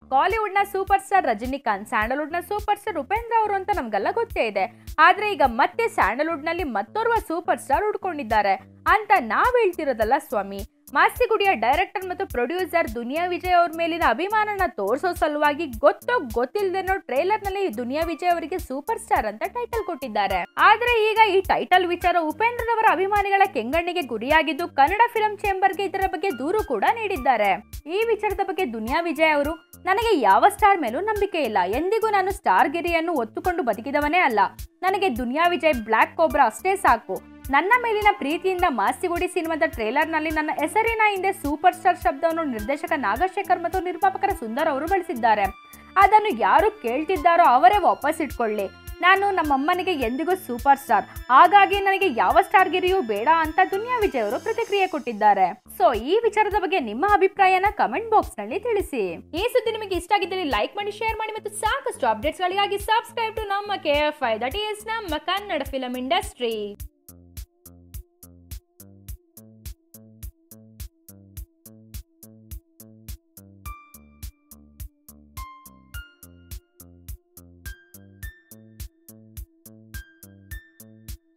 ಕಾಲಿವುಡ್ ನ super star Rajinikanth Sandalwood ನ super star Upendra ಅವರು ಅಂತ ನಮ್ಗೆಲ್ಲ ಗೊತ್ತೇ ಇದೆ ಆದ್ರೆ ಈಗ ಮತ್ತೆ ಸ್ಯಾಂಡಲ್ವುಡ್ ನಲ್ಲಿ ಮತ್ತೋರ್ವ ಸೂಪರ್ ಸ್ಟಾರ್ ಉಡ್ಕೊಂಡಿದ್ದಾರೆ ಅಂತ ನಾವ್ ಹೇಳ್ತಿರೋದಲ್ಲ ಸ್ವಾಮಿ ಮಾಸ್ತಿಗುಡಿಯ ಡೈರೆಕ್ಟರ್ ಮತ್ತು ಪ್ರೊಡ್ಯೂಸರ್ ದುನಿಯಾ ವಿಜಯ್ ಅವ್ರ ಮೇಲಿನ ಅಭಿಮಾನನ ತೋರಿಸೋ ಸಲುವಾಗಿ ಗೊತ್ತೋ ಗೊತ್ತಿಲ್ಲದೇನೋ ಟ್ರೇಲರ್ ನಲ್ಲಿ ದುನಿಯಾ ವಿಜಯ್ ಅವರಿಗೆ ಸೂಪರ್ ಸ್ಟಾರ್ ಅಂತ ಟೈಟಲ್ ಕೊಟ್ಟಿದ್ದಾರೆ ಆದ್ರೆ ಈಗ ಈ ಟೈಟಲ್ ವಿಚಾರ ಉಪೇಂದ್ರರವರ ಅಭಿಮಾನಿಗಳ ಕೆಂಗಣ್ಣಿಗೆ ಗುರಿಯಾಗಿದ್ದು ಕನ್ನಡ ಫಿಲ್ಮ್ ಚೇಂಬರ್ಗೆ ಇದರ ಬಗ್ಗೆ ದೂರು ಕೂಡ ನೀಡಿದ್ದಾರೆ ಈ ವಿಚಾರದ ಬಗ್ಗೆ ದುನಿಯಾ ವಿಜಯ್ ಅವರು ನನಗೆ ಯಾವ ಸ್ಟಾರ್ ಮೇಲೂ ನಂಬಿಕೆ ಇಲ್ಲ ಎಂದಿಗೂ ನಾನು ಸ್ಟಾರ್ ಗಿರಿಯನ್ನು ಒತ್ತುಕೊಂಡು ಬದುಕಿದವನೇ ಅಲ್ಲ ನನಗೆ ದುನಿಯಾ ವಿಜಯ್ ಬ್ಲ್ಯಾಕ್ ಕೋಬ್ರಾ ಅಷ್ಟೇ ಸಾಕು ನನ್ನ ಮೇಲಿನ ಪ್ರೀತಿಯಿಂದ ಮಾಸ್ತಿಗುಡಿ ಸಿನಿಮಾದ ಟ್ರೇಲರ್ನಲ್ಲಿ ನನ್ನ ಹೆಸರಿನ ಹಿಂದೆ ಸೂಪರ್ ಸ್ಟಾರ್ ಶಬ್ದವನ್ನು ನಿರ್ದೇಶಕ ನಾಗಶೇಖರ್ ಮತ್ತು ನಿರ್ಮಾಪಕರ ಸುಂದರ್ ಅವರು ಬಳಸಿದ್ದಾರೆ ಅದನ್ನು ಯಾರು ಕೇಳ್ತಿದ್ದಾರೋ ಅವರೇ ವಾಪಸ್ ಇಟ್ಕೊಳ್ಳಿ ನಾನು ನಮ್ಮಮ್ಮನಿಗೆ ಎಂದಿಗೂ ಸೂಪರ್ ಸ್ಟಾರ್ ಹಾಗಾಗಿ ನನಗೆ ಯಾವ ಸ್ಟಾರ್ ಗಿರಿಯೂ ಬೇಡ ಅಂತ ದುನಿಯಾ ವಿಜಯ್ ಅವರು ಪ್ರತಿಕ್ರಿಯೆ ಕೊಟ್ಟಿದ್ದಾರೆ ಸೊ ಈ ವಿಚಾರದ ಬಗ್ಗೆ ನಿಮ್ಮ ಅಭಿಪ್ರಾಯನ ಕಮೆಂಟ್ ಬಾಕ್ಸ್ ನಲ್ಲಿ ತಿಳಿಸಿ ಈ ಸುದ್ದಿ ನಿಮಗೆ ಇಷ್ಟ ಆಗಿದ್ದಲ್ಲಿ ಲೈಕ್ ಮಾಡಿ ಶೇರ್ ಮಾಡಿ ಮತ್ತು ಸಾಕಷ್ಟು ಅಪ್ಡೇಟ್ಸ್ ಗಳಿಗಾಗಿ ಸಬ್ಸ್ಕ್ರೈಬ್ ಟು ನಮ್ಮ K F I that is ನಮ್ಮ ಕನ್ನಡ ಫಿಲಂ ಇಂಡಸ್ಟ್ರಿ